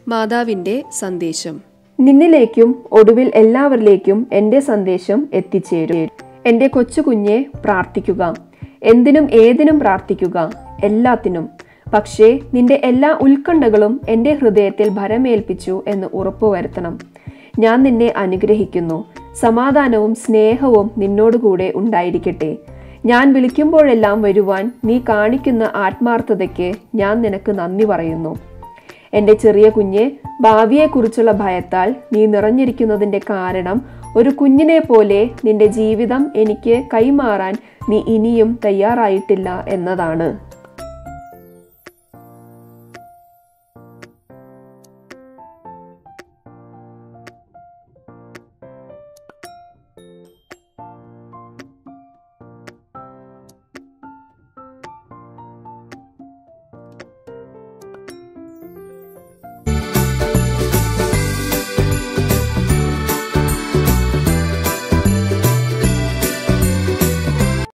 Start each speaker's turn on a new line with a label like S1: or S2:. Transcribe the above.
S1: മാതാവിൻ്റെ സന്ദേശം
S2: നിന്നിലേക്കും ഒടുവിൽ എല്ലാവരിലേക്കും എൻ്റെ സന്ദേശം എത്തിച്ചേരും എൻ്റെ കൊച്ചു കുഞ്ഞെ പ്രാർത്ഥിക്കുക എന്തിനും ഏതിനും പ്രാർത്ഥിക്കുക എല്ലാത്തിനും പക്ഷേ നിന്റെ എല്ലാ ഉത്കണ്ഠകളും എൻ്റെ ഹൃദയത്തിൽ ഭരമേൽപ്പിച്ചു എന്ന് ഉറപ്പുവരുത്തണം ഞാൻ നിന്നെ അനുഗ്രഹിക്കുന്നു സമാധാനവും സ്നേഹവും നിന്നോടുകൂടെ ഉണ്ടായിരിക്കട്ടെ ഞാൻ വിളിക്കുമ്പോഴെല്ലാം വരുവാൻ നീ കാണിക്കുന്ന ആത്മാർത്ഥതയ്ക്ക് ഞാൻ നിനക്ക് നന്ദി പറയുന്നു എൻ്റെ ചെറിയ കുഞ്ഞെ ഭാവിയെക്കുറിച്ചുള്ള ഭയത്താൽ നീ നിറഞ്ഞിരിക്കുന്നതിൻ്റെ കാരണം ഒരു കുഞ്ഞിനെ പോലെ നിന്റെ ജീവിതം എനിക്ക് കൈമാറാൻ നീ ഇനിയും തയ്യാറായിട്ടില്ല എന്നതാണ്